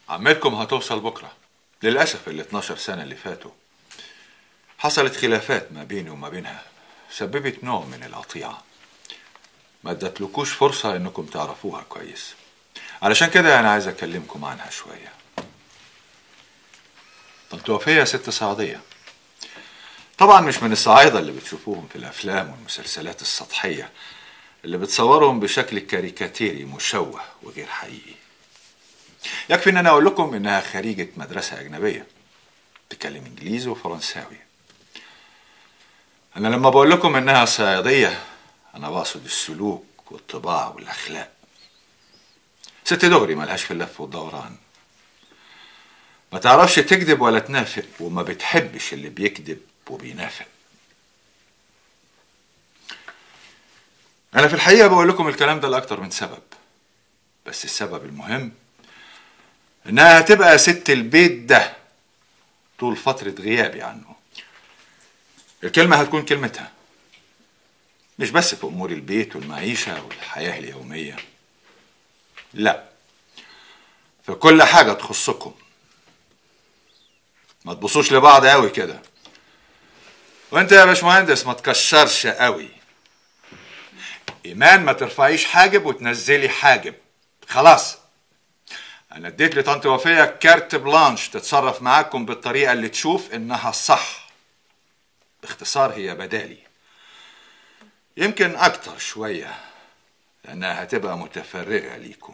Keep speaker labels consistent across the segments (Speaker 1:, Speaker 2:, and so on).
Speaker 1: عمتكم هتوصل بكرة للأسف ال 12 سنة اللي فاتوا حصلت خلافات ما بيني وما بينها سببت نوع من القطيعة ما ادتلكوش فرصة انكم تعرفوها كويس علشان كده انا عايز اكلمكم عنها شوية طنط وفية ست صعيدية طبعا مش من الصعايدة اللي بتشوفوهم في الافلام والمسلسلات السطحية اللي بتصورهم بشكل كاريكاتيري مشوه وغير حقيقي يكفي ان انا اقول لكم انها خريجة مدرسة اجنبية تتكلم انجليزي وفرنساوي انا لما بقول لكم انها صيادية انا بقصد السلوك والطباع والاخلاق ست دغري ملهاش في اللف والدوران ما تعرفش تكذب ولا تنافق وما بتحبش اللي بيكذب وبينافق انا في الحقيقة بقول لكم الكلام ده لأكتر من سبب بس السبب المهم انها هتبقى ست البيت ده طول فترة غيابي عنه الكلمة هتكون كلمتها مش بس في أمور البيت والمعيشة والحياة اليومية لا في كل حاجة تخصكم ما تبصوش لبعض قوي كده وانت يا باشمهندس ما تكشرش قوي ايمان ما ترفعيش حاجب وتنزلي حاجب خلاص انا اديت لطنط وفيه كارت بلانش تتصرف معاكم بالطريقه اللي تشوف انها الصح باختصار هي بدالي يمكن اكتر شويه لانها هتبقى متفرغه ليكم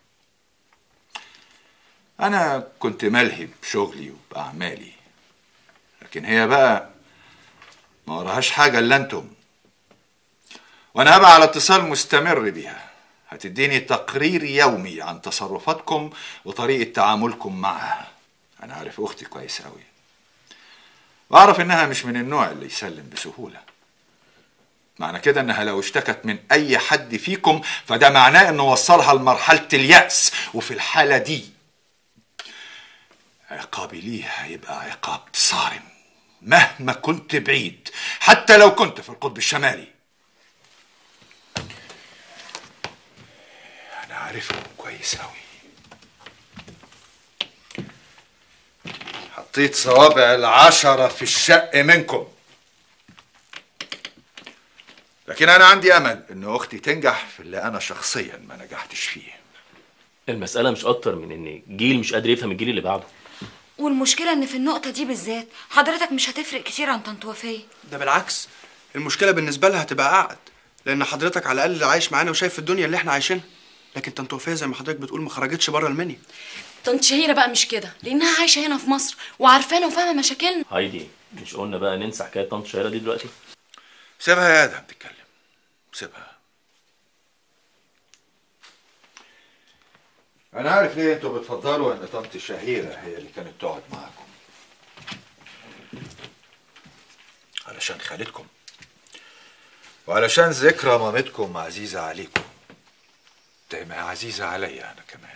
Speaker 1: انا كنت ملهي بشغلي وباعمالي لكن هي بقى ما وراهاش حاجه الا انتم وانا هبقى على اتصال مستمر بيها هتديني تقرير يومي عن تصرفاتكم وطريقة تعاملكم معها أنا عارف أختي كويس أوي وأعرف إنها مش من النوع اللي يسلم بسهولة معنى كده إنها لو اشتكت من أي حد فيكم فده معناه إنه وصلها لمرحلة اليأس وفي الحالة دي عقابي ليها هيبقى عقاب صارم مهما كنت بعيد حتى لو كنت في القطب الشمالي أنا عارفهم كويس أوي حطيت صوابع العشرة في الشق منكم لكن أنا عندي أمل إن أختي تنجح في اللي أنا شخصيا ما نجحتش فيه
Speaker 2: المسألة مش أكتر من إن جيل مش قادر يفهم الجيل اللي بعده
Speaker 3: والمشكلة ان في النقطة دي بالذات حضرتك مش هتفرق كتير عن طنط وفية
Speaker 4: ده بالعكس المشكله بالنسبه لها هتبقى اعقد لان حضرتك على الاقل عايش معانا وشايف الدنيا اللي احنا عايشينها لكن طنط وفيه زي ما حضرتك بتقول ما خرجتش بره المنيا
Speaker 5: طنط شهيرة بقى مش كده لأنها عايشة هنا في مصر وعارفانا وفاهمة مشاكلنا
Speaker 2: هايدي مش قلنا بقى ننسى حكاية طنط شهيرة دي دلوقتي
Speaker 1: سيبها يا آدم تتكلم سيبها أنا عارف ليه أنتوا بتفضلوا إن طنط شهيرة هي اللي كانت تقعد معاكم علشان خالتكم وعلشان ذكرى مامتكم عزيزة عليكم زي ما هي عزيزة عليا أنا كمان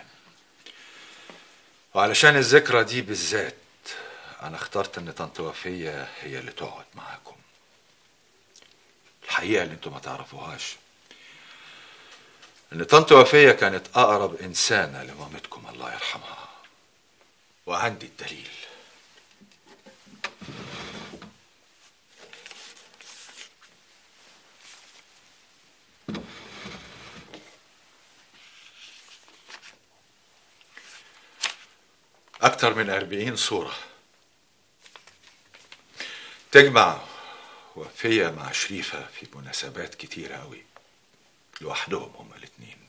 Speaker 1: وعلشان الذكرى دي بالذات أنا اخترت إن طنط وفية هي اللي تقعد معاكم الحقيقة اللي انتوا ما تعرفوهاش ان طنط وفية كانت اقرب انسانة لمامتكم الله يرحمها وعندي الدليل أكتر من أربعين صورة تجمع وفية مع شريفة في مناسبات كتيرة أوي لوحدهم هما الاتنين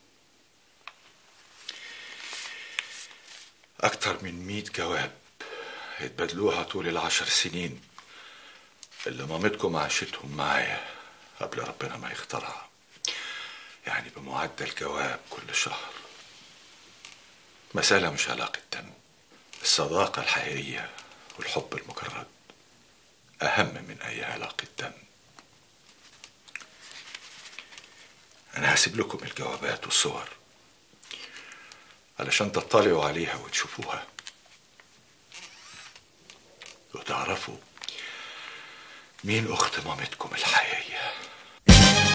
Speaker 1: أكتر من مية جواب اتبادلوها طول العشر سنين اللي مامتكم عاشتهم معايا قبل ربنا ما يختارها يعني بمعدل جواب كل شهر مسألة مش علاقة دم الصداقة الحقيقية والحب المجرد أهم من أي علاقة دم أنا هسيب لكم الجوابات والصور علشان تطلعوا عليها وتشوفوها وتعرفوا مين أخت مامتكم الحقيقية